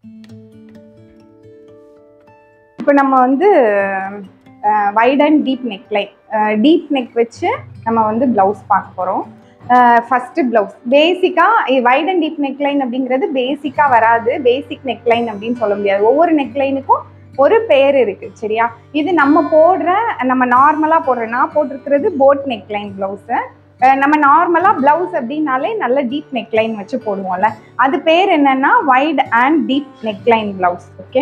இப்போ நம்ம வந்து wide and deep neck line deep neck வச்சு நம்ம வந்து ப்ளவுஸ் பார்க்க போகிறோம் ஃபஸ்ட்டு ப்ளவுஸ் பேசிக்காக wide and deep neck line அப்படிங்கிறது பேசிக்காக வராது பேசிக் நெக் லைன் அப்படின்னு சொல்ல முடியாது ஒவ்வொரு நெக் லைனுக்கும் ஒரு பேர் இருக்கு சரியா இது நம்ம போடுற நம்ம நார்மலாக போடுற நான் போட்டிருக்கிறது போட் நெக் லைன் ப்ளவுஸு நம்ம நார்மலாக ப்ளவுஸ் அப்படின்னாலே நல்ல டீப் நெக் லைன் வச்சு போடுவோம்ல அது பேர் என்னன்னா wide and deep neck line blouse okay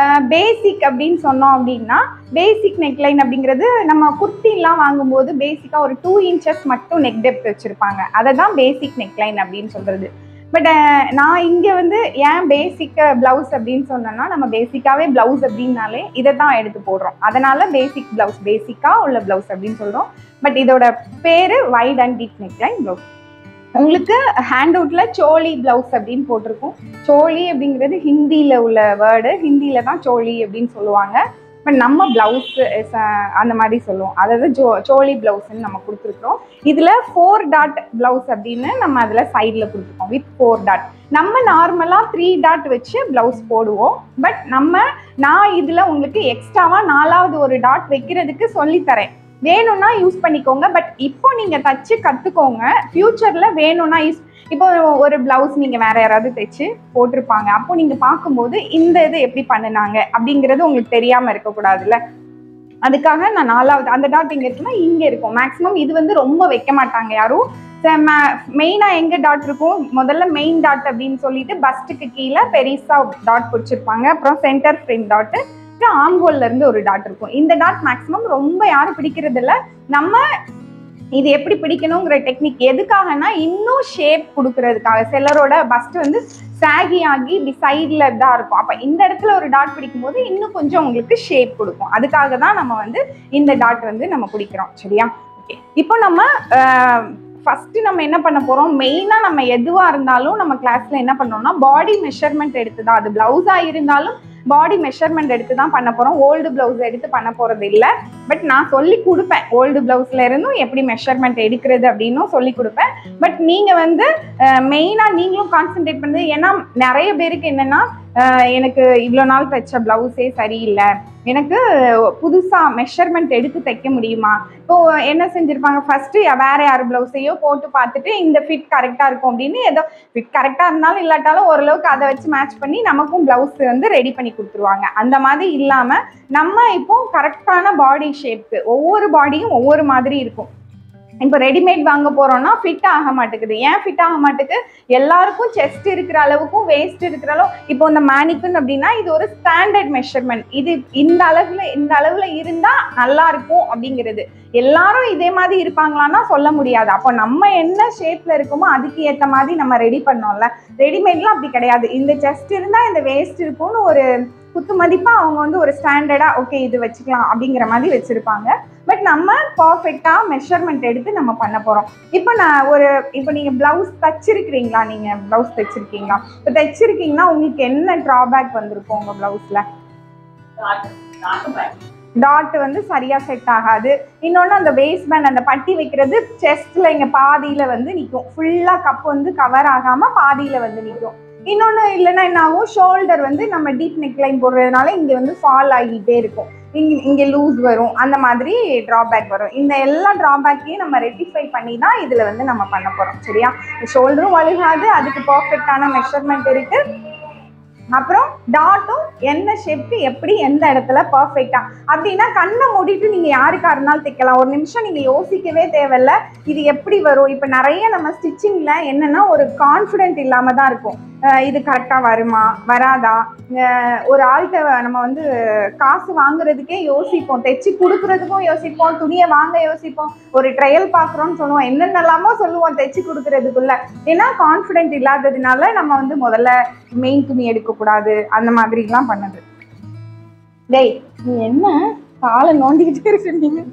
basic அப்படின்னு சொன்னோம் அப்படின்னா பேசிக் நெக்லைன் அப்படிங்கிறது நம்ம குர்த்திலாம் வாங்கும்போது பேசிக்காக ஒரு டூ இன்ச்சஸ் மட்டும் நெக் டெப்த் வச்சுருப்பாங்க அதை தான் பேசிக் நெக்லைன் அப்படின்னு சொல்கிறது பட் நான் இங்கே வந்து ஏன் பேசிக் ப்ளவுஸ் அப்படின்னு சொன்னேன்னா நம்ம பேசிக்காகவே ப்ளவுஸ் அப்படின்னாலே இதை தான் எடுத்து போடுறோம் அதனால பேசிக் ப்ளவுஸ் பேசிக்காக உள்ள ப்ளவுஸ் அப்படின்னு சொல்கிறோம் பட் இதோட பேர் wide and deep neckline blouse உங்களுக்கு ஹேண்ட் அவுட்ல சோழி பிளவுஸ் அப்படின்னு போட்டிருக்கும் சோழி அப்படிங்கிறது ஹிந்தியில உள்ள வேர்டு ஹிந்தியில தான் சோழி அப்படின்னு சொல்லுவாங்க பட் நம்ம பிளவுஸ் அந்த மாதிரி சொல்லுவோம் அதாவது ஜோ சோழி பிளவுஸ்ன்னு நம்ம கொடுத்துருக்குறோம் இதுல ஃபோர் டாட் பிளவுஸ் அப்படின்னு நம்ம அதுல சைட்ல கொடுத்துருக்கோம் வித் ஃபோர் டாட் நம்ம நார்மலா த்ரீ டாட் வச்சு பிளவுஸ் போடுவோம் பட் நம்ம நான் இதுல உங்களுக்கு எக்ஸ்ட்ராவா நாலாவது ஒரு டாட் வைக்கிறதுக்கு சொல்லித்தரேன் வேணும்னா யூஸ் பண்ணிக்கோங்க பட் இப்போ நீங்க தச்சு கத்துக்கோங்க ஃபியூச்சர்ல வேணும்னா யூஸ் இப்போ ஒரு பிளவுஸ் நீங்க வேற யாராவது தைச்சு போட்டிருப்பாங்க அப்போ நீங்க பார்க்கும்போது இந்த இது எப்படி பண்ணினாங்க அப்படிங்கிறது உங்களுக்கு தெரியாம இருக்கக்கூடாதுல்ல அதுக்காக நான் நாலாவது அந்த டாட் இங்க இருக்குன்னா இங்க இருக்கும் மேக்ஸிமம் இது வந்து ரொம்ப வைக்க மாட்டாங்க யாரும் மெயினாக எங்கே டாட் இருக்கும் முதல்ல மெயின் டாட் அப்படின்னு சொல்லிட்டு பஸ்ட்டுக்கு கீழே பெரிசா டாட் பிடிச்சிருப்பாங்க அப்புறம் சென்டர் ஃப்ரேம் டாட்டு அப்புறம் ஆம்கோல்ல இருந்து ஒரு டாட் இருக்கும் இந்த டாட் மேக்ஸிமம் ரொம்ப யாரும் பிடிக்கிறது இல்ல நம்ம இது எப்படி பிடிக்கணுங்கிற டெக்னிக் எதுக்காகனா இன்னும் ஷேப் கொடுக்கறதுக்காக சிலரோட பஸ்ட் வந்து சாகி ஆகி இப்படி சைடில் தான் இருக்கும் அப்போ இந்த இடத்துல ஒரு டாட் பிடிக்கும் போது இன்னும் கொஞ்சம் உங்களுக்கு ஷேப் கொடுக்கும் அதுக்காக தான் நம்ம வந்து இந்த டாட் வந்து நம்ம பிடிக்கிறோம் சரியா ஓகே இப்போ நம்ம ஃபஸ்ட்டு நம்ம என்ன பண்ண போகிறோம் மெயினாக நம்ம எதுவாக இருந்தாலும் நம்ம கிளாஸில் என்ன பண்ணோம்னா பாடி மெஷர்மெண்ட் எடுத்து தான் அது ப்ளவுஸாக இருந்தாலும் பாடி மெஷர்மெண்ட் எடுத்து தான் பண்ண போகிறோம் ஓல்டு ப்ளவுஸ் எடுத்து பண்ண போகிறது இல்லை பட் நான் சொல்லி கொடுப்பேன் ஓல்டு ப்ளவுஸில் இருந்தும் எப்படி மெஷர்மெண்ட் எடுக்கிறது அப்படின்னும் சொல்லி கொடுப்பேன் பட் நீங்கள் வந்து மெயினாக நீங்களும் கான்சென்ட்ரேட் பண்ணுறது ஏன்னா நிறைய பேருக்கு என்னென்னா எனக்கு இவ்வளோ நாள் தைச்ச ப்ளவுஸே சரியில்லை எனக்கு புதுசாக மெஷர்மெண்ட் எடுத்து தைக்க முடியுமா இப்போ என்ன செஞ்சுருப்பாங்க ஃபஸ்ட்டு வேற யார் ப்ளவுஸையோ போட்டு பார்த்துட்டு இந்த ஃபிட் கரெக்டாக இருக்கும் அப்படின்னு ஏதோ ஃபிட் கரெக்டாக இருந்தாலும் இல்லாட்டாலும் ஓரளவுக்கு அதை வச்சு மேட்ச் பண்ணி நமக்கும் ப்ளவுஸ் வந்து ரெடி பண்ணி கொடுத்துருவாங்க அந்த மாதிரி இல்லாமல் நம்ம இப்போ கரெக்டான பாடி ஷேப்க்கு ஒவ்வொரு பாடியும் ஒவ்வொரு மாதிரி இருக்கும் இப்போ ரெடிமேட் வாங்க போறோம்னா ஃபிட் ஆக மாட்டேங்குது ஏன் ஃபிட் ஆக மாட்டேங்குது எல்லாருக்கும் செஸ்ட் இருக்கிற அளவுக்கும் வேஸ்ட் இருக்கிற அளவு இப்போ இந்த மேனிக்குன் அப்படின்னா இது ஒரு ஸ்டாண்டர்ட் மெஷர்மெண்ட் இது இந்த அளவுல இந்த அளவுல இருந்தா நல்லா இருக்கும் அப்படிங்கிறது எல்லாரும் இதே மாதிரி இருப்பாங்களான்னா சொல்ல முடியாது அப்போ நம்ம என்ன ஷேப்ல இருக்கோமோ அதுக்கு ஏற்ற மாதிரி நம்ம ரெடி பண்ணோம்ல ரெடிமேட்லாம் அப்படி கிடையாது இந்த செஸ்ட் இருந்தா இந்த வேஸ்ட் இருக்கும்னு ஒரு குத்து மதிப்பா அவங்க வந்து ஒரு ஸ்டாண்டர்டா ஓகே இது வச்சுக்கலாம் அப்படிங்கிற மாதிரி வச்சிருப்பாங்க பட் நம்ம பர்ஃபெக்டா மெஷர்மெண்ட் எடுத்து நம்ம பண்ண போறோம் இப்போ நான் ஒரு இப்போ நீங்க பிளவுஸ் தச்சிருக்கிறீங்களா நீங்க பிளவுஸ் தைச்சிருக்கீங்களா இப்போ தைச்சிருக்கீங்கன்னா உங்களுக்கு என்ன டிராபேக் வந்திருக்கும் உங்க பிளவுஸ்ல டாட் வந்து சரியா செட் ஆகாது இன்னொன்று அந்த வேஸ்ட் பேண்ட் அந்த பட்டி வைக்கிறது செஸ்ட்ல இங்க பாதியில வந்து நிற்கும் ஃபுல்லா கப் வந்து கவர் ஆகாம பாதியில வந்து நிற்கும் இன்னொன்று இல்லைன்னா என்ன ஆகும் ஷோல்டர் வந்து நம்ம டீப் நெக் லைன் போடுறதுனால இங்கே வந்து ஃபால் ஆகிட்டே இருக்கும் இங்கே இங்கே லூஸ் வரும் அந்த மாதிரி ட்ராபேக் வரும் இந்த எல்லா ட்ராபேக்கையும் நம்ம ரெட்டிஃபை பண்ணி தான் இதில் வந்து நம்ம பண்ண போகிறோம் சரியா ஷோல்டரும் வழுகாது அதுக்கு பர்ஃபெக்டான மெஷர்மெண்ட் இருக்கு அப்புறம் டாட்டும் என்ன ஷேப்க்கு எப்படி எந்த இடத்துல பர்ஃபெக்டா அப்படின்னா கண்ணை மூடிட்டு நீங்க யாருக்கா இருந்தாலும் தைக்கலாம் ஒரு நிமிஷம் நீங்க யோசிக்கவே தேவையில்ல இது எப்படி வரும் இப்ப நிறைய நம்ம ஸ்டிச்சிங்ல என்னன்னா ஒரு கான்ஃபிடென்ட் இல்லாம தான் இருக்கும் அஹ் இது கரெக்டா வருமா வராதா அஹ் ஒரு ஆள்கிட்ட நம்ம வந்து காசு வாங்குறதுக்கே யோசிப்போம் தைச்சு கொடுக்கறதுக்கும் யோசிப்போம் துணியை வாங்க யோசிப்போம் ஒரு ட்ரையல் பார்க்குறோம்னு சொல்லுவோம் என்னென்னலாமோ சொல்லுவோம் தைச்சு கொடுக்கறதுக்குள்ள ஏன்னா கான்ஃபிடென்ட் இல்லாததுனால நம்ம வந்து முதல்ல மெயின் துணி எடுக்கக்கூடாது அந்த மாதிரிலாம் பண்ணுது டேய் நீ என்ன காலை நோண்டிக்கிட்டே இருக்கு நீங்க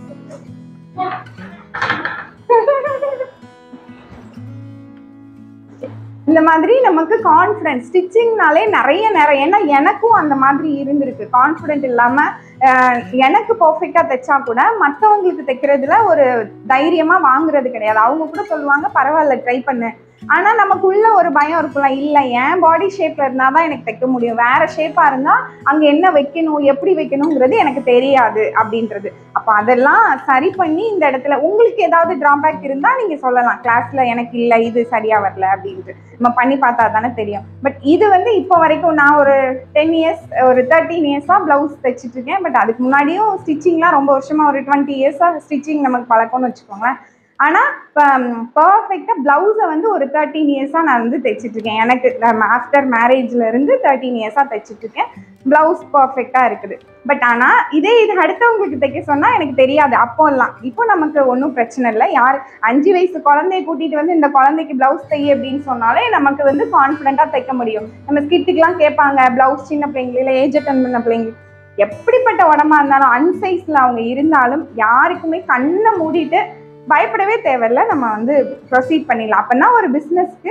இந்த மாதிரி நமக்கு கான்ஃபிடன்ஸ் ஸ்டிச்சிங்னாலே நிறைய நேரம் ஏன்னா எனக்கும் அந்த மாதிரி இருந்திருக்கு கான்ஃபிடென்ட் இல்லாமல் எனக்கு பர்ஃபெக்டாக தைச்சா கூட மற்றவங்களுக்கு தைக்கிறதுல ஒரு தைரியமாக வாங்குறது கிடையாது அவங்க கூட சொல்லுவாங்க பரவாயில்ல ட்ரை பண்ணு ஆனா நமக்குள்ள ஒரு பயம் இருக்கும்ல இல்ல என் பாடி ஷேப்ல இருந்தாதான் எனக்கு தைக்க முடியும் வேற ஷேப்பா இருந்தா அங்க என்ன வைக்கணும் எப்படி வைக்கணுங்கிறது எனக்கு தெரியாது அப்படின்றது அப்ப அதெல்லாம் சரி பண்ணி இந்த இடத்துல உங்களுக்கு ஏதாவது டிராபேக் இருந்தா நீங்க சொல்லலாம் கிளாஸ்ல எனக்கு இல்ல இது சரியா வரல அப்படின்ட்டு நம்ம பண்ணி பார்த்தா தானே தெரியும் பட் இது வந்து இப்போ வரைக்கும் நான் ஒரு டென் இயர்ஸ் ஒரு தேர்ட்டீன் இயர்ஸா பிளவுஸ் தைச்சிட்டு இருக்கேன் பட் அதுக்கு முன்னாடியும் ஸ்டிச்சிங்லாம் ரொம்ப வருஷமா ஒரு டுவெண்ட்டி இயர்ஸா ஸ்டிச்சிங் நமக்கு பழக்கம்னு வச்சுக்கோங்களேன் ஆனால் பர்ஃபெக்டாக ப்ளவுஸை வந்து ஒரு தேர்ட்டீன் இயர்ஸாக நான் வந்து தைச்சிட்டு இருக்கேன் எனக்கு ஆஃப்டர் மேரேஜ்ல இருந்து தேர்ட்டீன் இயர்ஸாக தைச்சிட்டு இருக்கேன் ப்ளவுஸ் பர்ஃபெக்டாக இருக்குது பட் ஆனால் இதே இது அடுத்தவங்களுக்கு தைக்க சொன்னால் எனக்கு தெரியாது அப்போல்லாம் இப்போ நமக்கு ஒன்றும் பிரச்சனை இல்லை யார் அஞ்சு வயசு குழந்தைய கூட்டிகிட்டு வந்து இந்த குழந்தைக்கு ப்ளவுஸ் தைய அப்படின்னு சொன்னாலே நமக்கு வந்து கான்ஃபிடென்ட்டாக தைக்க முடியும் நம்ம ஸ்கிட்டுக்கெலாம் கேட்பாங்க ப்ளவுஸ் சின்ன பிள்ளைங்க இல்லை ஏஜ் அட்டன் பண்ண பிள்ளைங்க எப்படிப்பட்ட உடம்பா இருந்தாலும் அன்சைஸில் அவங்க இருந்தாலும் யாருக்குமே கண்ணை மூடிட்டு பயப்படவே தேவையில்ல நம்ம வந்து ப்ரொசீட் பண்ணிடலாம் அப்போனா ஒரு பிஸ்னஸ்க்கு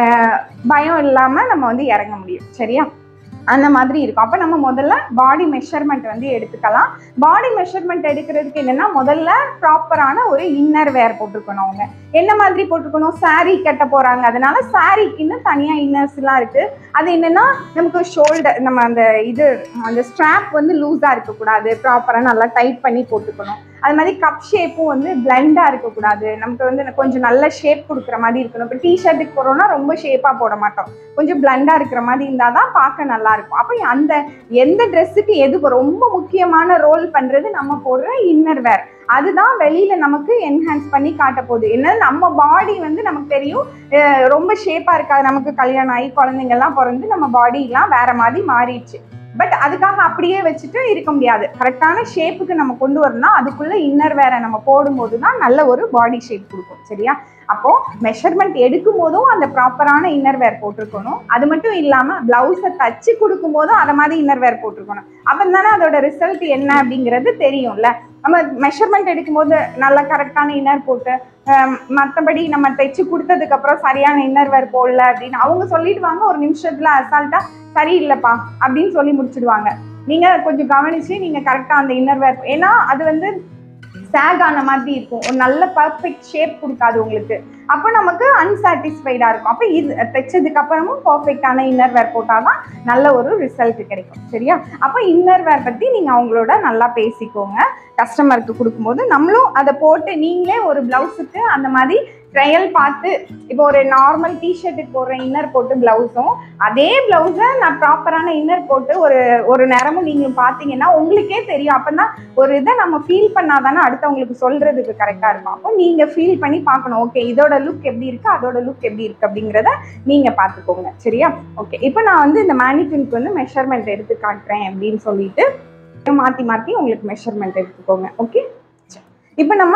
பயம் இல்லாமல் நம்ம வந்து இறங்க முடியும் சரியா அந்த மாதிரி இருக்கும் அப்போ நம்ம முதல்ல பாடி மெஷர்மெண்ட் வந்து எடுத்துக்கலாம் பாடி மெஷர்மெண்ட் எடுக்கிறதுக்கு என்னன்னா முதல்ல ப்ராப்பரான ஒரு இன்னர் வேர் போட்டுக்கணும் அவங்க என்ன மாதிரி போட்டுக்கணும் saree கட்ட போறாங்க அதனால சாரீக்குன்னு தனியா இன்னர்ஸ் எல்லாம் இருக்கு அது என்னன்னா நமக்கு ஷோல்டர் நம்ம அந்த இது அந்த ஸ்ட்ராப் வந்து லூஸா இருக்கக்கூடாது ப்ராப்பரா நல்லா டைட் பண்ணி போட்டுக்கணும் அது மாதிரி கப் ஷேப்பும் வந்து பிளெண்டா இருக்கக்கூடாது நமக்கு வந்து கொஞ்சம் நல்ல ஷேப் கொடுக்குற மாதிரி இருக்கணும் இப்போ டிஷர்ட்டுக்கு போறோம்னா ரொம்ப ஷேப்பா போட மாட்டோம் கொஞ்சம் பிளெண்டா இருக்கிற மாதிரி இருந்தால் தான் பார்க்க நல்லா இருக்கும் அப்போ அந்த எந்த ட்ரெஸ்ஸுக்கு எது ரொம்ப முக்கியமான ரோல் பண்றது நம்ம போடுற இன்னர் வேர் அதுதான் வெளியில நமக்கு என்ஹான்ஸ் பண்ணி காட்ட போகுது என்ன நம்ம பாடி வந்து நமக்கு தெரியும் அஹ் ரொம்ப ஷேப்பா இருக்காது நமக்கு கல்யாணம் ஆகி குழந்தைங்கள்லாம் பிறந்து நம்ம பாடிலாம் வேற மாதிரி மாறிடுச்சு பட் அதுக்காக அப்படியே வச்சுட்டு இருக்க முடியாது கரெக்டான ஷேப்புக்கு நம்ம கொண்டு வரணும்னா அதுக்குள்ள இன்னர் வேற நம்ம போடும்போது தான் நல்ல ஒரு பாடி ஷேப் கொடுக்கும் சரியா அப்போ மெஷர்மெண்ட் எடுக்கும் போதும் அந்த ப்ராப்பரான இன்னர் வேர் போட்டிருக்கணும் அது மட்டும் இல்லாம பிளவுஸை தச்சு கொடுக்கும் போதும் அதை மாதிரி இன்னர் வேர் போட்டிருக்கணும் அப்போ தானே அதோட ரிசல்ட் என்ன அப்படிங்கிறது தெரியும்ல நம்ம மெஷர்மெண்ட் எடுக்கும்போது நல்ல கரெக்டான இன்னர் போட்டு மற்றபடி நம்ம தைச்சு கொடுத்ததுக்கு அப்புறம் சரியான இன்னர் வேர் போடல அப்படின்னு அவங்க சொல்லிடுவாங்க ஒரு நிமிஷத்துல அசால்ட்டா சரியில்லைப்பா அப்படின்னு சொல்லி முடிச்சிடுவாங்க நீங்க கொஞ்சம் கவனிச்சு நீங்க கரெக்டா அந்த இன்னர் வேர் ஏன்னா அது வந்து சேக் ஆன மாதிரி இருக்கும் ஒரு நல்ல பர்ஃபெக்ட் ஷேப் கொடுக்காது உங்களுக்கு அப்போ நமக்கு அன்சாட்டிஸ்ஃபைடா இருக்கும் அப்போ இது தைச்சதுக்கு அப்புறமும் பர்ஃபெக்டான இன்னர் வேர் போட்டாதான் நல்ல ஒரு ரிசல்ட் கிடைக்கும் சரியா அப்போ இன்னர் வேர் பத்தி நீங்க அவங்களோட நல்லா பேசிக்கோங்க கஸ்டமருக்கு கொடுக்கும்போது நம்மளும் அதை போட்டு நீங்களே ஒரு பிளவுஸுக்கு அந்த மாதிரி ட்ரையல் பார்த்து இப்போ ஒரு நார்மல் டிஷர்ட்டுக்கு போடுற இன்னர் போட்டு பிளவுஸும் அதே பிளவுஸை நான் ப்ராப்பரான இன்னர் போட்டு ஒரு ஒரு நேரமும் நீங்கள் பார்த்தீங்கன்னா உங்களுக்கே தெரியும் அப்போ ஒரு இதை நம்ம ஃபீல் பண்ணாதானே அடுத்தவங்களுக்கு சொல்றதுக்கு கரெக்டாக இருக்கும் அப்போ நீங்கள் ஃபீல் பண்ணி பார்க்கணும் ஓகே இதோட லுக் எப்படி இருக்கு அதோட லுக் எப்படி இருக்கு அப்படிங்கிறத நீங்கள் பார்த்துக்கோங்க சரியா ஓகே இப்போ நான் வந்து இந்த மேனிக்யூனுக்கு வந்து மெஷர்மெண்ட் எடுத்து காட்டுறேன் அப்படின்னு சொல்லிட்டு மாற்றி மாற்றி உங்களுக்கு மெஷர்மெண்ட் எடுத்துக்கோங்க ஓகே இப்போ நம்ம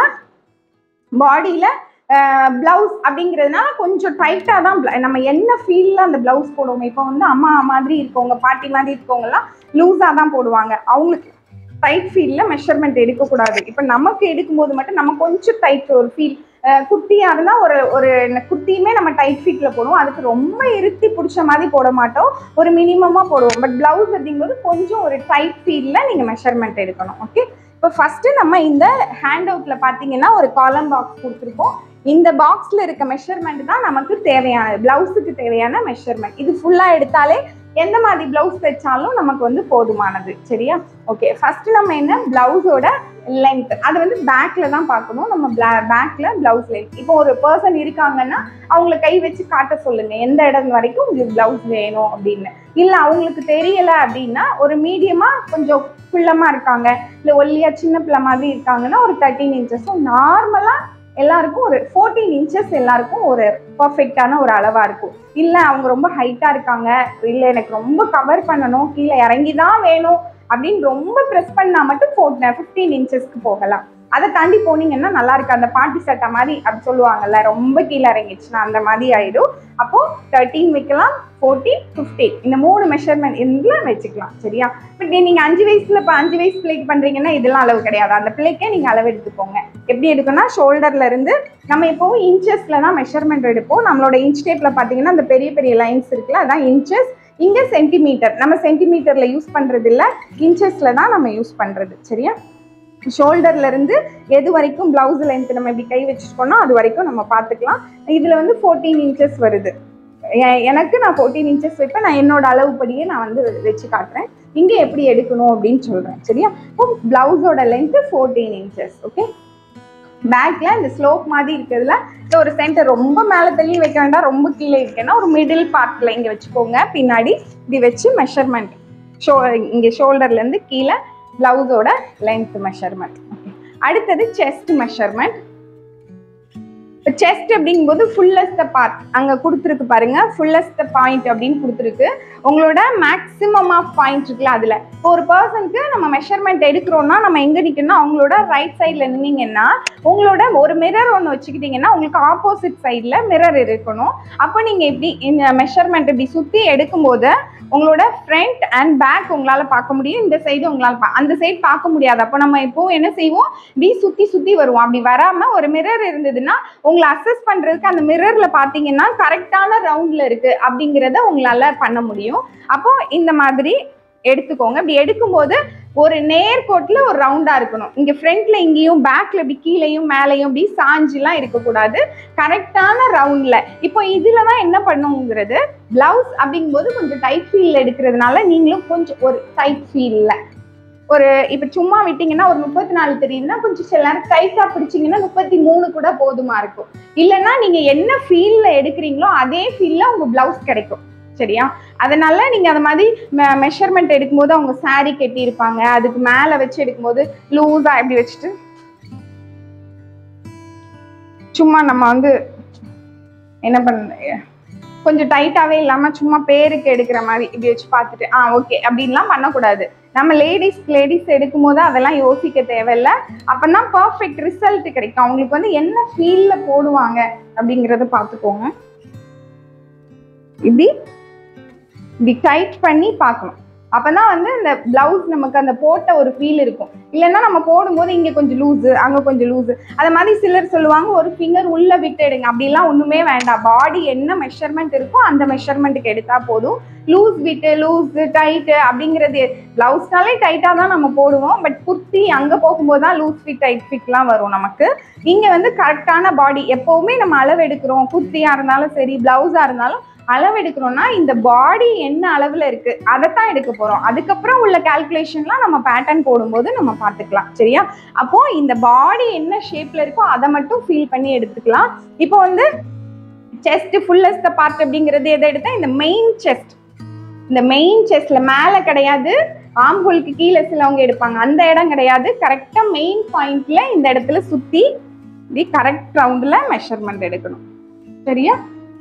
பாடியில் பிளவுஸ் அப்படிங்கிறதுனால கொஞ்சம் டைட்டாக தான் bl- நம்ம என்ன ஃபீலில் அந்த பிளவுஸ் போடுவோம் இப்போ வந்து அம்மா மாதிரி இருக்கவங்க பாட்டி மாதிரி இருக்கவங்கலாம் லூஸாக தான் போடுவாங்க அவங்களுக்கு டைட் ஃபீலில் மெஷர்மெண்ட் எடுக்கக்கூடாது இப்போ நமக்கு எடுக்கும்போது மட்டும் நம்ம கொஞ்சம் டைட் ஒரு ஃபீல் குட்டியாக இருந்தால் ஒரு ஒரு குட்டியுமே நம்ம டைட் ஃபீட்டில் போடுவோம் அதுக்கு ரொம்ப இருத்தி பிடிச்ச மாதிரி போட மாட்டோம் ஒரு மினிமமாக போடுவோம் பட் ப்ளவுஸ் அப்படிங்கும்போது கொஞ்சம் ஒரு டைட் ஃபீலில் நீங்கள் மெஷர்மெண்ட் எடுக்கணும் ஓகே இப்போ ஃபஸ்ட்டு நம்ம இந்த ஹேண்ட் அவுட்டில் பார்த்தீங்கன்னா ஒரு காலம் பாக்ஸ் கொடுத்துருக்கோம் இந்த பாக்ஸில் இருக்க மெஷர்மெண்ட் தான் நமக்கு தேவையானது ப்ளவுஸுக்கு தேவையான மெஷர்மெண்ட் இது ஃபுல்லாக எடுத்தாலே எந்த மாதிரி ப்ளவுஸ் தைச்சாலும் நமக்கு வந்து போதுமானது சரியா ஓகே ஃபர்ஸ்ட் நம்ம என்ன ப்ளவுஸோட லென்த் அது வந்து பேக்ல தான் பார்க்கணும் நம்ம பேக்ல ப்ளவுஸ் லென்த் இப்போ ஒரு பர்சன் இருக்காங்கன்னா அவங்கள கை வச்சு காட்ட சொல்லுங்க எந்த இடம் வரைக்கும் உங்களுக்கு ப்ளவுஸ் வேணும் அப்படின்னு இல்லை அவங்களுக்கு தெரியல அப்படின்னா ஒரு மீடியமா கொஞ்சம் குள்ளமா இருக்காங்க இல்லை ஒல்லியா சின்ன பிள்ளை மாதிரி இருக்காங்கன்னா ஒரு தேர்ட்டீன் இன்ச்சஸும் நார்மலா எல்லாருக்கும் ஒரு ஃபோர்டீன் இன்ச்சஸ் எல்லாருக்கும் ஒரு பர்ஃபெக்டான ஒரு அளவா இருக்கும் இல்லை அவங்க ரொம்ப ஹைட்டா இருக்காங்க இல்லை எனக்கு ரொம்ப கவர் பண்ணணும் கீழே இறங்கி தான் வேணும் அப்படின்னு ரொம்ப ப்ரெஸ் பண்ணா மட்டும் ஃபோர் ஃபிஃப்டீன் இன்ச்சஸ்க்கு போகலாம் அதை தாண்டி போனீங்கன்னா நல்லா இருக்கு அந்த பாட்டி சட்டை மாதிரி அப்படி சொல்லுவாங்கல்ல ரொம்ப கீழே இறங்கிடுச்சுன்னா அந்த மாதிரி ஆயிடும் அப்போ தேர்ட்டீன் வைக்கலாம் ஃபோர்டீன் ஃபிஃப்டீன் இந்த மூணு மெஷர்மெண்ட் இதெல்லாம் வச்சுக்கலாம் சரியா பட் நீங்க அஞ்சு வயசுல இப்போ அஞ்சு வயசு பிள்ளைக்கு பண்றீங்கன்னா இதெல்லாம் அளவு கிடையாது அந்த பிள்ளைக்கே நீங்க அளவு எடுத்துக்கோங்க எப்படி எடுக்கணும்னா ஷோல்டர்ல இருந்து நம்ம எப்பவும் இன்ச்சஸ்ல தான் மெஷர்மெண்ட் எடுப்போம் நம்மளோட இன்ச் டேப்ல பாத்தீங்கன்னா அந்த பெரிய பெரிய லைன்ஸ் இருக்குல்ல அதான் இன்ச்சஸ் இங்க சென்டிமீட்டர் நம்ம சென்டிமீட்டர்ல யூஸ் பண்றது இல்ல இன்ச்சஸ்ல தான் நம்ம யூஸ் பண்றது சரியா ஷோல்டர்ல இருந்து எது வரைக்கும் பிளவுஸ் லென்த் நம்ம இப்படி கை வச்சுருக்கோம்னா அது வரைக்கும் நம்ம பார்த்துக்கலாம் இதுல வந்து ஃபோர்டீன் இன்ச்சஸ் வருது எ- எனக்கு நான் ஃபோர்டீன் இன்ச்சஸ் வைப்பேன் நான் என்னோட அளவுப்படியே நான் வந்து வச்சு காட்டுறேன் இங்க எப்படி எடுக்கணும் அப்படின்னு சொல்றேன் சரியா இப்போ பிளவுஸோட லென்த் ஃபோர்டீன் இன்ச்சஸ் ஓகே பேக்ல இந்த ஸ்லோப் மாதிரி இருக்கிறதுல இந்த ஒரு சென்டர் ரொம்ப மேலே தள்ளி வைக்க வேண்டாம் ரொம்ப கீழே இருக்கேன்னா ஒரு மிடில் பார்ட்ல இங்க வச்சுக்கோங்க பின்னாடி இப்படி வச்சு மெஷர்மெண்ட் ஷோ இங்க ஷோல்டர்ல இருந்து கீழே பிளவுஸோட லென்த் மெஷர்மெண்ட் அடுத்தது செஸ்ட் மெஷர்மெண்ட் இப்போ செஸ்ட் அப்படிங்கும்போது ஃபுல்லஸ்ட் பார்ட் அங்கே கொடுத்துருக்கு பாருங்க ஃபுல்லஸ்ட் பாயிண்ட் அப்படின்னு கொடுத்துருக்கு உங்களோட மேக்ஸிமம் ஆஃப் பாயிண்ட் இருக்குல்ல அதில் இப்போ ஒரு பர்சனுக்கு நம்ம மெஷர்மெண்ட் எடுக்கிறோம்னா நம்ம எங்கே நிற்கணும்னா அவங்களோட ரைட் சைடில் நின்னீங்கன்னா உங்களோட ஒரு மிரர் ஒன்று வச்சுக்கிட்டிங்கன்னா உங்களுக்கு ஆப்போசிட் சைடில் மிரர் இருக்கணும் அப்போ நீங்கள் இப்படி இந்த மெஷர்மெண்ட் இப்படி சுற்றி எடுக்கும்போது உங்களோட ஃப்ரண்ட் அண்ட் பேக் உங்களால் பார்க்க முடியும் இந்த சைடு உங்களால் பா அந்த சைடு பார்க்க முடியாது அப்போ நம்ம இப்போ என்ன செய்வோம் இப்படி சுற்றி சுற்றி வருவோம் அப்படி வராமல் ஒரு மிரர் இருந்ததுன்னா உங்களை அசஸ் பண்ணுறதுக்கு அந்த மிரரில் பார்த்தீங்கன்னா கரெக்டான ரவுண்டில் இருக்குது அப்படிங்கிறத உங்களால் பண்ண முடியும் அப்போ இந்த மாதிரி எடுத்துக்கோங்க இப்படி எடுக்கும்போது ஒரு நேர்கோட்டில் ஒரு ரவுண்டாக இருக்கணும் இங்கே ஃப்ரண்ட்ல இங்கேயும் பேக்கில் இப்படி கீழேயும் மேலேயும் இப்படி சாஞ்சிலாம் இருக்கக்கூடாது கரெக்டான ரவுண்டில் இப்போ இதில் தான் என்ன பண்ணுங்கிறது பிளவுஸ் அப்படிங்கும்போது கொஞ்சம் டைட் ஃபீல் எடுக்கிறதுனால நீங்களும் கொஞ்சம் ஒரு டைட் ஃபீலில் ஒரு இப்போ சும்மா விட்டீங்கன்னா ஒரு முப்பத்தி நாலு தெரியுதுன்னா கொஞ்சம் சில நேரம் டைட்டாக பிடிச்சிங்கன்னா முப்பத்தி மூணு கூட போதுமா இருக்கும் இல்லைன்னா நீங்கள் என்ன ஃபீலில் எடுக்கிறீங்களோ அதே ஃபீலில் உங்கள் பிளவுஸ் கிடைக்கும் சரியா அதனால நீங்கள் அந்த மாதிரி மெஷர்மெண்ட் எடுக்கும்போது அவங்க saree கட்டியிருப்பாங்க அதுக்கு மேலே வச்சு எடுக்கும்போது லூஸாக எப்படி வச்சுட்டு சும்மா நம்ம வந்து என்ன பண்ண கொஞ்சம் டைட்டாவே இல்லாம சும்மா பேருக்கு எடுக்கிற மாதிரி இப்படி வச்சு பார்த்துட்டு ஆ ஓகே அப்படின்லாம் பண்ணக்கூடாது நம்ம லேடிஸ் லேடிஸ் எடுக்கும் போது அதெல்லாம் யோசிக்க தேவையில்ல அப்பதான் பர்ஃபெக்ட் ரிசல்ட் கிடைக்கும் அவங்களுக்கு வந்து என்ன ஃபீல்ல போடுவாங்க அப்படிங்கறத பார்த்துக்கோங்க இப்படி இப்படி டைட் பண்ணி பார்க்கணும் அப்பதான் வந்து இந்த பிளவுஸ் நமக்கு அந்த போட்ட ஒரு ஃபீல் இருக்கும் இல்லைன்னா நம்ம போடும்போது இங்க கொஞ்சம் லூஸு அங்க கொஞ்சம் லூஸு அது மாதிரி சிலர் சொல்லுவாங்க ஒரு ஃபிங்கர் உள்ள விட்டு எடுங்க அப்படிலாம் ஒண்ணுமே வேண்டாம் பாடி என்ன மெஷர்மெண்ட் இருக்கோ அந்த மெஷர்மெண்ட்டுக்கு எடுத்தா போதும் லூஸ் விட்டு லூஸ் டைட்டு அப்படிங்கிறது பிளவுஸ்னாலே டைட்டாக தான் நம்ம போடுவோம் பட் குர்த்தி அங்கே போகும்போது தான் லூஸ் ஃபிட் டைட் ஃபிட்லாம் வரும் நமக்கு இங்கே வந்து கரெக்டான பாடி எப்போவுமே நம்ம அளவு எடுக்கிறோம் குர்த்தியாக இருந்தாலும் சரி ப்ளவுஸாக இருந்தாலும் அளவு எடுக்கிறோம்னா இந்த பாடி என்ன அளவில் இருக்கு அதைத்தான் எடுக்க போறோம் அதுக்கப்புறம் உள்ள கால்குலேஷன்லாம் நம்ம பேட்டர்ன் போடும்போது நம்ம பார்த்துக்கலாம் சரியா அப்போ இந்த பாடி என்ன ஷேப்ல இருக்கோ அதை மட்டும் ஃபீல் பண்ணி எடுத்துக்கலாம் இப்போ வந்து செஸ்ட் ஃபுல்லஸ்ட் பார்ட் அப்படிங்கிறது எதை எடுத்தா இந்த மெயின் செஸ்ட் இந்த மெயின் செஸ்ட்ல மேலே கிடையாது ஆம்புலுக்கு கீழே சிலவங்க எடுப்பாங்க அந்த இடம் கிடையாது கரெக்டாக மெயின் பாயிண்ட்ல இந்த இடத்துல சுத்தி இப்படி கரெக்ட் ரவுண்டில் மெஷர்மெண்ட் எடுக்கணும் சரியா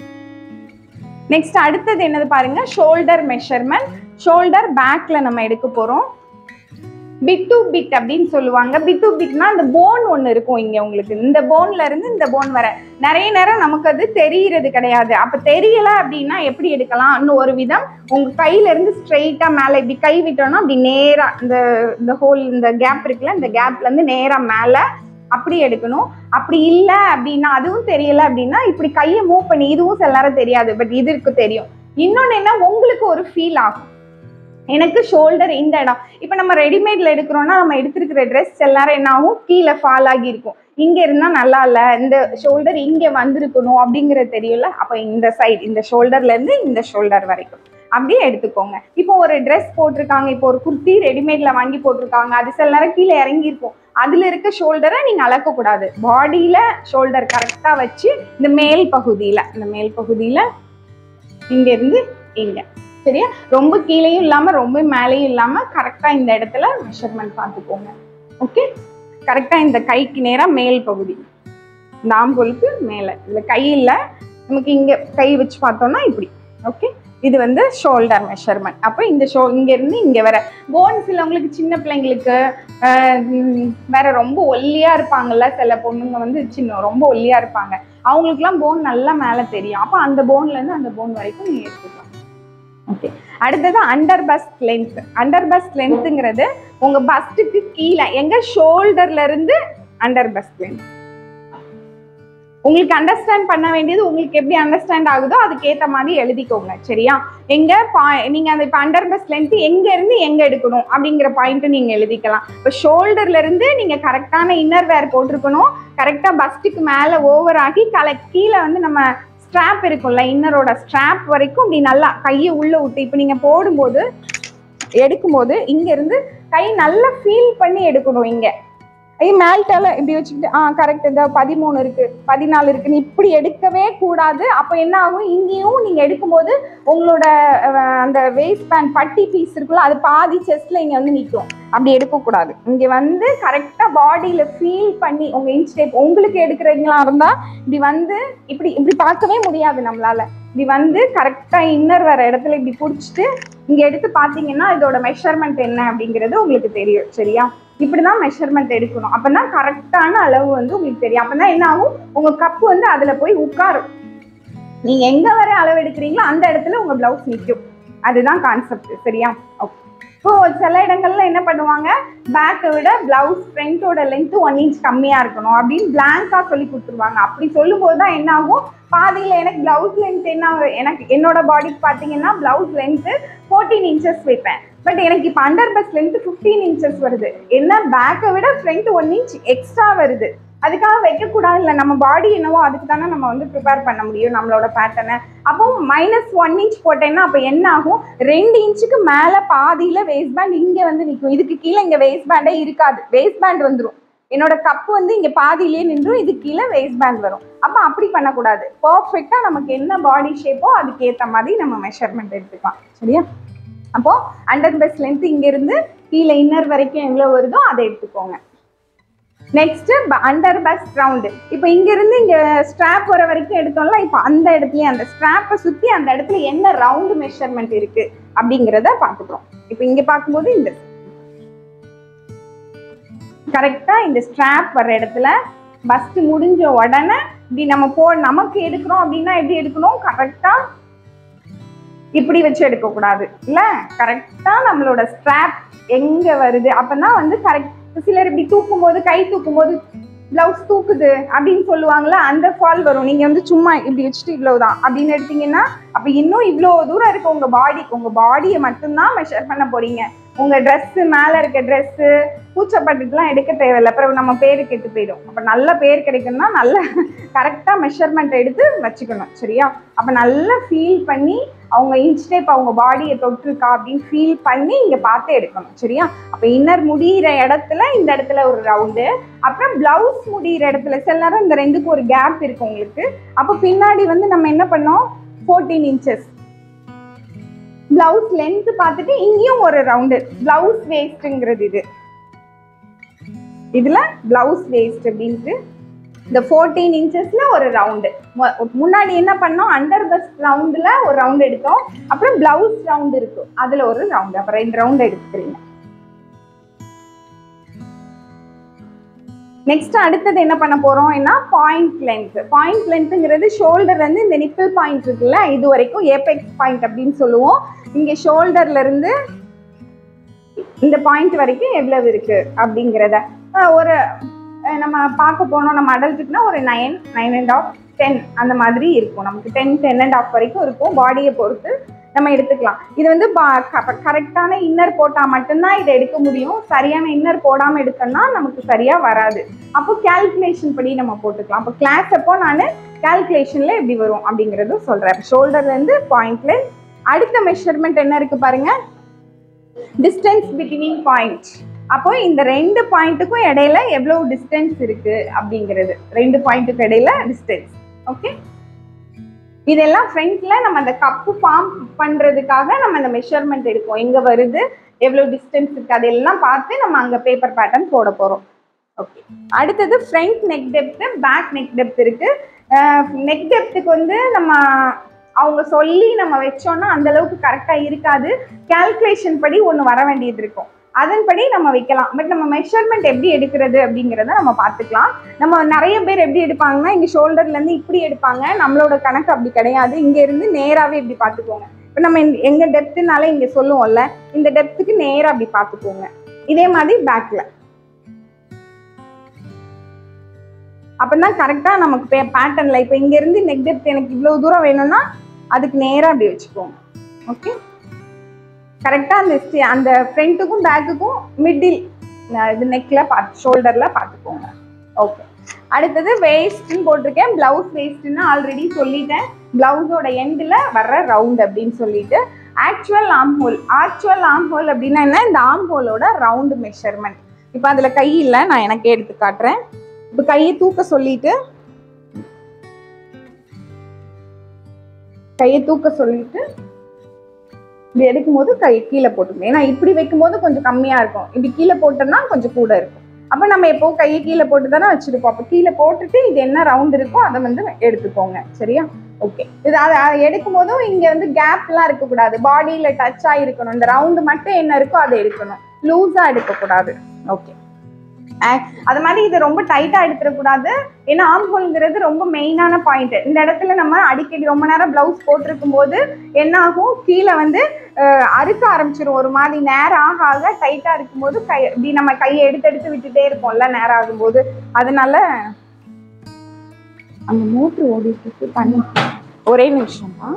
நெக்ஸ்ட் அடுத்தது என்னது பாருங்க ஷோல்டர் மெஷர்மெண்ட் ஷோல்டர் பேக்ல நம்ம எடுக்க போறோம் பிட் டு பிட் அப்படின்னு சொல்லுவாங்க பிட் டு பிட்னா அந்த போன் ஒன்று இருக்கும் இங்க உங்களுக்கு இந்த போன்ல இருந்து இந்த போன் வர நிறைய நேரம் நமக்கு அது தெரியறது கிடையாது அப்ப தெரியல அப்படின்னா எப்படி எடுக்கலாம் இன்னும் ஒரு விதம் உங்க கையில இருந்து ஸ்ட்ரெயிட்டா மேல இப்படி கை விட்டோம்னா அப்படி நேரா இந்த இந்த ஹோல் இந்த கேப் இருக்குல்ல இந்த கேப்ல இருந்து நேரா மேல அப்படி எடுக்கணும் அப்படி இல்லை அப்படின்னா அதுவும் தெரியல அப்படின்னா இப்படி கையை மூவ் பண்ணி இதுவும் சில நேரம் தெரியாது பட் இதுக்கு தெரியும் இன்னொன்னு என்ன உங்களுக்கு ஒரு ஃபீல் ஆகும் எனக்கு ஷோல்டர் இந்த இடம் இப்போ நம்ம ரெடிமேட்ல எடுக்கிறோம்னா நம்ம எடுத்திருக்கிற ட்ரெஸ் எல்லாரும் என்ன ஆகும் கீழே ஃபால் ஆகி இருக்கும் இங்க இருந்தா நல்லா இல்ல இந்த ஷோல்டர் இங்க வந்திருக்கணும் அப்படிங்கறது தெரியும்ல அப்ப இந்த சைடு இந்த ஷோல்டர்ல இருந்து இந்த ஷோல்டர் வரைக்கும் அப்படியே எடுத்துக்கோங்க இப்போ ஒரு ட்ரெஸ் போட்டிருக்காங்க இப்போ ஒரு குர்த்தி ரெடிமேட்ல வாங்கி போட்டிருக்காங்க அது சில நேரம் கீழே இறங்கி இருக்கும் அதுல இருக்க ஷோல்டரை நீங்க அளக்க கூடாது பாடியில ஷோல்டர் கரெக்டா வச்சு இந்த மேல் பகுதியில இந்த மேல் பகுதியில இங்க இருந்து இங்க சரியா ரொம்ப கீழேயும் இல்லாம ரொம்ப மேலேயும் இல்லாம கரெக்டா இந்த இடத்துல மெஷர்மெண்ட் பார்த்துக்கோங்க ஓகே கரெக்டா இந்த கைக்கு நேரா மேல் பகுதி இந்த ஆம்புலுக்கு மேல இந்த கையில நமக்கு இங்க கை வச்சு பார்த்தோம்னா இப்படி ஓகே இது வந்து ஷோல்டர் மெஷர்மெண்ட் அப்போ இந்த ஷோ இங்க இருந்து இங்க வர போன் சிலவங்களுக்கு சின்ன பிள்ளைங்களுக்கு ஆஹ் உம் வேற ரொம்ப ஒல்லியா இருப்பாங்கல்ல சில பொண்ணுங்க வந்து சின்ன ரொம்ப ஒல்லியா இருப்பாங்க அவங்களுக்குலாம் போன் நல்லா மேலே தெரியும் அப்போ அந்த போன்ல இருந்து அந்த போன் வரைக்கும் நீங்க எடுத்துக்கலாம் ஓகே அடுத்தது under bust length under bust லென்த்துங்கிறது உங்க பஸ்ட்டுக்கு கீழே எங்க ஷோல்டர்ல இருந்து அண்டர் பஸ்ட் லென்த் உங்களுக்கு அண்டர்ஸ்டாண்ட் பண்ண வேண்டியது உங்களுக்கு எப்படி அண்டர்ஸ்டாண்ட் ஆகுதோ அதுக்கேற்ற மாதிரி எழுதிக்கோங்க சரியா எங்க பா நீங்க அந்த இப்போ அண்டர் பஸ் லென்த் எங்க இருந்து எங்க எடுக்கணும் அப்படிங்கிற பாயிண்ட் நீங்க எழுதிக்கலாம் இப்போ ஷோல்டர்ல இருந்து நீங்க கரெக்டான இன்னர் வேர் போட்டிருக்கணும் கரெக்டா பஸ்ட்டுக்கு மேல ஓவர் ஆகி கலை கீழே வந்து நம்ம ஸ்ட்ராப் இருக்கும்ல இன்னரோட ஸ்ட்ராப் வரைக்கும் இப்படி நல்லா கையை உள்ள விட்டு இப்போ நீங்க போடும்போது எடுக்கும்போது இங்க இருந்து கை நல்லா ஃபீல் பண்ணி எடுக்கணும் இங்க ஐ மேல்ட்டால இப்படி வச்சுக்கிட்டு ஆ கரெக்ட் இந்த பதிமூணு இருக்கு பதினாலு இருக்குன்னு இப்படி எடுக்கவே கூடாது அப்போ என்ன ஆகும் இங்கேயும் நீங்க எடுக்கும்போது உங்களோட அஹ், அந்த வேஸ்ட் பேண்ட் பட்டி பீஸ் இருக்குல்ல அது பாதி செஸ்ட்ல இங்க வந்து நிற்கும் அப்படி எடுக்கக்கூடாது இங்க வந்து கரெக்டா பாடியில ஃபீல் பண்ணி உங்க இன்ச் டேப் உங்களுக்கு எடுக்கிறீங்களா இருந்தா இப்படி வந்து இப்படி இப்படி பார்க்கவே முடியாது நம்மளால இப்படி வந்து கரெக்டா இன்னர் வர இடத்துல இப்படி பிடிச்சிட்டு இங்க எடுத்து பாத்தீங்கன்னா இதோட மெஷர்மெண்ட் என்ன அப்படிங்கிறது உங்களுக்கு தெரியும் சரியா இப்படிதான் மெஷர்மெண்ட் எடுக்கணும் அப்பதான் கரெக்டான அளவு வந்து உங்களுக்கு தெரியும் அப்பதான் என்ன ஆகும் உங்க கப்பு வந்து அதுல போய் உட்காரும் நீங்க எங்க வர அளவு எடுக்கிறீங்களோ அந்த இடத்துல உங்க பிளவுஸ் நிற்கும் அதுதான் கான்செப்ட் சரியா ஓகே இப்போ சில இடங்கள்ல என்ன பண்ணுவாங்க பேக்கை விட பிளவுஸ் ஃப்ரண்டோட லென்த் ஒன் இன்ச் கம்மியா இருக்கணும் அப்படின்னு பிளாங்கா சொல்லி கொடுத்துருவாங்க அப்படி சொல்லும்போது தான் என்ன ஆகும் பாதியில எனக்கு பிளவுஸ் லென்த் என்ன ஆகும்? எனக்கு என்னோட பாடிக்கு பார்த்தீங்கன்னா பிளவுஸ் லென்த் ஃபோர்டீன் இன்ச்சஸ் வைப்பேன் பட் எனக்கு இப்போ under bust length fifteen inches வருது என்ன பேக்கை விட ஃப்ரண்ட் ஒன் இன்ச் எக்ஸ்ட்ரா வருது அதுக்காக வைக்கக்கூடாது இல்லை நம்ம பாடி என்னவோ அதுக்கு தானே நம்ம வந்து ப்ரிப்பேர் பண்ண முடியும் நம்மளோட பேட்டர்னை அப்போ மைனஸ் ஒன் இன்ச் போட்டேன்னா அப்போ என்ன ஆகும் ரெண்டு இன்ச்சுக்கு மேலே பாதியில் வேஸ்ட் பேண்ட் இங்கே வந்து நிற்கும் இதுக்கு கீழே இங்கே வேஸ்ட் பேண்டே இருக்காது வேஸ்ட் பேண்ட் வந்துடும் என்னோட கப்பு வந்து இங்கே பாதியிலே நின்றும் இது கீழே வேஸ்ட் பேண்ட் வரும் அப்போ அப்படி பண்ணக்கூடாது பர்ஃபெக்டாக நமக்கு என்ன பாடி ஷேப்போ அதுக்கேற்ற மாதிரி நம்ம மெஷர்மெண்ட் எடுத்துக்கலாம் சரியா அப்போ அண்டர் பெஸ்ட் லென்த் இங்கிருந்து கீழே இன்னர் வரைக்கும் எவ்வளோ வருதோ அதை எடுத்துக்கோங்க நெக்ஸ்ட் அண்டர் பஸ்ட் ரவுண்டு இப்போ இங்கிருந்து இங்க ஸ்ட்ராப் வர வரைக்கும் எடுத்தோம்ல இப்போ அந்த இடத்துல அந்த ஸ்ட்ராப்பை சுத்தி அந்த இடத்துல என்ன ரவுண்டு மெஷர்மெண்ட் இருக்கு அப்படிங்கிறத பார்த்துக்கிறோம் இப்போ இங்க பார்க்கும்போது இந்த கரெக்டா இந்த ஸ்ட்ராப் வர இடத்துல பஸ்ட் முடிஞ்ச உடனே இப்படி நம்ம போ நமக்கு எடுக்கிறோம் அப்படின்னா எப்படி எடுக்கணும் கரெக்டா இப்படி வச்சு எடுக்க கூடாது இல்ல கரெக்டா நம்மளோட ஸ்ட்ராப் எங்க வருது அப்பதான் வந்து கரெக்ட் சிலர் இப்படி தூக்கும் போது கை தூக்கும் போது பிளவுஸ் தூக்குது அப்படின்னு சொல்லுவாங்கல்ல அந்த ஃபால் வரும் நீங்க வந்து சும்மா இப்படி வச்சுட்டு இவ்வளவுதான் அப்படின்னு எடுத்தீங்கன்னா அப்ப இன்னும் இவ்வளோ தூரம் இருக்கு உங்க பாடி உங்க பாடியை மட்டும்தான் மெஷர் பண்ண போறீங்க உங்க Dress மேல இருக்க Dress பூச்சப்பட்டுலாம் எடுக்க தேவையில்ல அப்புறம் நம்ம பேரு கெட்டு போயிடும் அப்ப நல்ல பேர் கிடைக்கணும்னா நல்ல கரெக்டா மெஷர்மெண்ட் எடுத்து வச்சுக்கணும் சரியா அப்ப நல்லா ஃபீல் பண்ணி அவங்க இன்ச் டேப் அவங்க பாடியை தொட்டிருக்கா அப்படின்னு ஃபீல் பண்ணி இங்க பார்த்து எடுக்கணும் சரியா அப்ப இன்னர் முடியிற இடத்துல இந்த இடத்துல ஒரு ரவுண்டு அப்புறம் பிளவுஸ் முடியிற இடத்துல சில நேரம் இந்த ரெண்டுக்கும் ஒரு கேப் இருக்கு உங்களுக்கு அப்போ பின்னாடி வந்து நம்ம என்ன பண்ணோம் ஃபோர்டீன் இன்ச்சஸ் பிளவுஸ் லென்த் பார்த்துட்டு இங்கேயும் ஒரு ரவுண்டு பிளவுஸ் வேஸ்ட்டுங்கிறது இது இதுல பிளவுஸ் வேஸ்ட் அப்படின்ட்டு இந்த ஃபோர்டீன் இன்ச்சஸ்ல ஒரு ரவுண்டு முன்னாடி என்ன பண்ணோம் அண்டர் பஸ் ரவுண்டுல ஒரு ரவுண்ட் எடுத்தோம் அப்புறம் பிளவுஸ் ரவுண்ட் இருக்கு அதுல ஒரு ரவுண்டு அப்புறம் ரெண்டு ரவுண்ட் எடுத்துக்கிறீங்க நெக்ஸ்ட் அடுத்தது என்ன பண்ண போறோம்னா பாயிண்ட் லென்த் பாயிண்ட் லென்த்ங்கிறது ஷோல்டர்ல இருந்து இந்த நிப்பிள் பாயிண்ட் இருக்குல்ல இது வரைக்கும் ஏபெக்ஸ் பாயிண்ட் அப்படின்னு சொல்லுவோம் இங்க ஷோல்டர்ல இருந்து இந்த பாயிண்ட் வரைக்கும் எவ்வளவு இருக்கு அப்படிங்கிறத அஹ் ஒரு அஹ் நம்ம பார்க்க போனோம் நம்ம அடல்ட்டுக்குனா ஒரு nine nine and half ten அந்த மாதிரி இருக்கும் நமக்கு டென் டென் அண்ட் ஆஃப் வரைக்கும் இருக்கும் பாடியை பொறுத்து நம்ம எடுத்துக்கலாம் இது வந்து கரெக்டான இன்னர் போட்டால் மட்டும்தான் இதை எடுக்க முடியும் சரியான இன்னர் போடாமல் எடுக்கணும்னா நமக்கு சரியாக வராது அப்போ கால்குலேஷன் படி நம்ம போட்டுக்கலாம் அப்போ கிளாஸ் அப்போ நான் கால்குலேஷனில் எப்படி வரும் அப்படிங்கிறதும் சொல்கிறேன் ஷோல்டர்லேருந்து பாயிண்ட்ல அடுத்த மெஷர்மெண்ட் என்ன இருக்கு பாருங்க டிஸ்டன்ஸ் பிட்வீன் பாயிண்ட் அப்போ இந்த ரெண்டு பாயிண்ட்டுக்கும் இடையில எவ்வளவு டிஸ்டன்ஸ் இருக்கு அப்படிங்கிறது ரெண்டு பாயிண்ட்டுக்கு இடையில டிஸ்டன்ஸ் ஓகே இதெல்லாம் ஃப்ரண்ட்ல நம்ம அந்த கப்பு ஃபார்ம் பண்றதுக்காக நம்ம அந்த மெஷர்மெண்ட் எடுப்போம் எங்க வருது எவ்வளவு டிஸ்டன்ஸ் இருக்கு அதெல்லாம் பார்த்து நம்ம அங்க பேப்பர் பேட்டர்ன் போட போறோம் ஓகே அடுத்தது front neck depth back neck depth இருக்கு நெக் டெப்த்துக்கு வந்து நம்ம அவங்க சொல்லி நம்ம வச்சோம்னா அந்த அளவுக்கு கரெக்டா இருக்காது கால்குலேஷன் படி ஒன்று வர வேண்டியது இருக்கும் அதன்படி நம்ம வைக்கலாம் பட் நம்ம மெஷர்மெண்ட் எப்படி எடுக்கிறது அப்படிங்கிறத நம்ம பார்த்துக்கலாம் நம்ம நிறைய பேர் எப்படி எடுப்பாங்கன்னா இங்கே ஷோல்டர்லேருந்து இப்படி எடுப்பாங்க நம்மளோட கணக்கு அப்படி கிடையாது இங்க இருந்து நேராகவே இப்படி பார்த்துக்கோங்க இப்போ நம்ம இந்த- எங்க டெப்த்துனால இங்கே சொல்லுவோம்ல இந்த டெப்த்துக்கு நேராக அப்படி பார்த்துக்கோங்க இதே மாதிரி பேக்கில் அப்பதான் கரெக்டாக நமக்கு பேட்டர்னில் இப்போ இங்கேருந்து நெக் டெப்த் எனக்கு இவ்வளோ தூரம் வேணும்னா அதுக்கு நேராக அப்படி வச்சுக்கோங்க ஓகே கரெக்டாக அந்த sti- அந்த ஃப்ரண்ட்டுக்கும் பேக்குக்கும் மிடில் இது நெக்கில் பார்த்து ஷோல்டரில் பார்த்துக்கோங்க ஓகே அடுத்தது வேஸ்ட்னு போட்டிருக்கேன் பிளவுஸ் வேஸ்ட்னு ஆல்ரெடி சொல்லிட்டேன் பிளவுஸோட எண்டில் வர்ற ரவுண்ட் அப்படின்னு சொல்லிட்டு ஆக்சுவல் ஆம் ஹோல் ஆக்சுவல் ஆம் ஹோல் அப்படின்னா என்ன இந்த ஆம் ஹோலோட ரவுண்டு மெஷர்மெண்ட் இப்போ அதில் கை இல்லை நான் எனக்கு எடுத்து காட்டுறேன் இப்போ கையை தூக்க சொல்லிட்டு கையை தூக்க சொல்லிட்டு இப்படி எடுக்கும்போது கை கீழே போட்டுக்கணும் ஏன்னா இப்படி வைக்கும்போது கொஞ்சம் கம்மியா இருக்கும் இப்படி கீழே போட்டோம்னா கொஞ்சம் கூட இருக்கும் அப்ப நம்ம எப்போ கையை கீழே போட்டு தானே வச்சிருப்போம் அப்போ கீழே போட்டுட்டு இது என்ன ரவுண்ட் இருக்கோ அதை வந்து எடுத்துக்கோங்க சரியா ஓகே இது அதை அதை எடுக்கும் போதும் இங்க வந்து கேப்லாம் இருக்கக்கூடாது பாடியில டச் ஆகிருக்கணும் இந்த ரவுண்டு மட்டும் என்ன இருக்கோ அதை எடுக்கணும் லூஸா எடுக்கக்கூடாது ஓகே அது மாதிரி இது ரொம்ப டைட்டா எடுத்துடக்கூடாது ஏன்னா ஆம்ஹோல்ங்கிறது ரொம்ப மெயினான பாயிண்ட் இந்த இடத்துல நம்ம அடிக்கடி ரொம்ப நேரம் பிளவுஸ் போட்டிருக்கும் போது என்ன ஆகும் கீழே வந்து அஹ், அறுக்க ஆரம்பிச்சிரும் ஒரு மாதிரி நேரம் ஆக ஆக டைட்டா இருக்கும்போது கை இப்படி நம்ம கையை எடுத்து எடுத்து விட்டுட்டே இருப்போம்ல நேரம் ஆகும்போது அதனால அந்த மோட்ரு ஓடிட்டு இருக்கு தண்ணி ஒரே நிமிஷம் தான்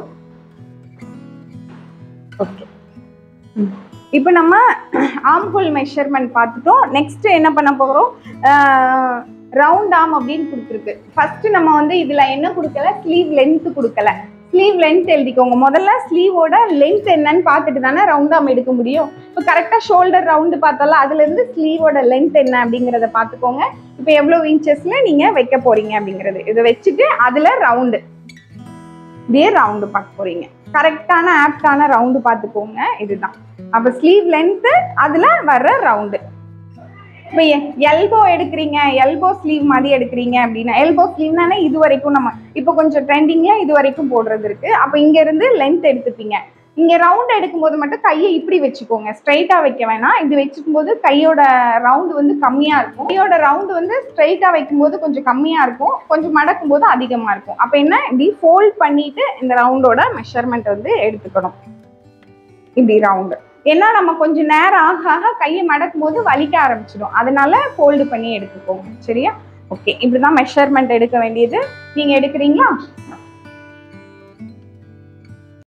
ஓகே இப்போ நம்ம ஆம்ஹோல் மெஷர்மெண்ட் பார்த்துட்டோம் நெக்ஸ்ட் என்ன பண்ண போகிறோம் ரவுண்ட் ஆம் அப்படின்னு கொடுத்துருக்கு ஃபர்ஸ்ட் நம்ம வந்து இதுல என்ன கொடுக்கல ஸ்லீவ் லென்த் கொடுக்கல ஸ்லீவ் லென்த் எழுதிக்கோங்க முதல்ல ஸ்லீவோட லென்த் என்னன்னு பார்த்துட்டு தானே ரவுண்ட் ஆம் எடுக்க முடியும் இப்போ கரெக்டாக ஷோல்டர் ரவுண்டு பார்த்தோம்ல அதுல இருந்து ஸ்லீவோட லென்த் என்ன அப்படிங்கிறத பார்த்துக்கோங்க இப்போ எவ்வளோ இன்ச்சஸ்ல நீங்க வைக்க போறீங்க அப்படிங்கிறது இதை வச்சுட்டு அதுல ரவுண்டு இதே ரவுண்டு பார்க்க போறீங்க கரெக்டான ஆப்டான ரவுண்டு பார்த்துக்கோங்க இதுதான் அப்போ ஸ்லீவ் லென்த்து அதில் வர்ற ரவுண்டு இப்போ எல்போ எடுக்கிறீங்க எல்போ ஸ்லீவ் மாதிரி எடுக்கிறீங்க அப்படின்னா எல்போ ஸ்லீவ்னாலே இது வரைக்கும் நம்ம இப்போ கொஞ்சம் ட்ரெண்டிங்கில் இது வரைக்கும் போடுறது இருக்கு அப்போ இங்கேருந்து லென்த் எடுத்துப்பீங்க இங்கே ரவுண்ட் எடுக்கும்போது மட்டும் கையை இப்படி வச்சுக்கோங்க ஸ்ட்ரைட்டாக வைக்க வேணாம் இப்படி வச்சுக்கும் போது கையோட ரவுண்டு வந்து கம்மியாக இருக்கும் கையோட ரவுண்டு வந்து ஸ்ட்ரைட்டாக வைக்கும்போது கொஞ்சம் கம்மியாக இருக்கும் கொஞ்சம் மடக்கும் போது அதிகமாக இருக்கும் அப்போ என்ன இப்படி ஃபோல்ட் பண்ணிட்டு இந்த ரவுண்டோட மெஷர்மெண்ட் வந்து எடுத்துக்கணும் இப்படி ரவுண்டு ஏன்னா நம்ம கொஞ்சம் நேரம் ஆக ஆக கையை மடக்கும் போது வலிக்க ஆரம்பிச்சிடும் அதனால ஃபோல்டு பண்ணி எடுத்துக்கோங்க சரியா ஓகே இப்படிதான் மெஷர்மெண்ட் எடுக்க வேண்டியது நீங்க எடுக்கிறீங்களா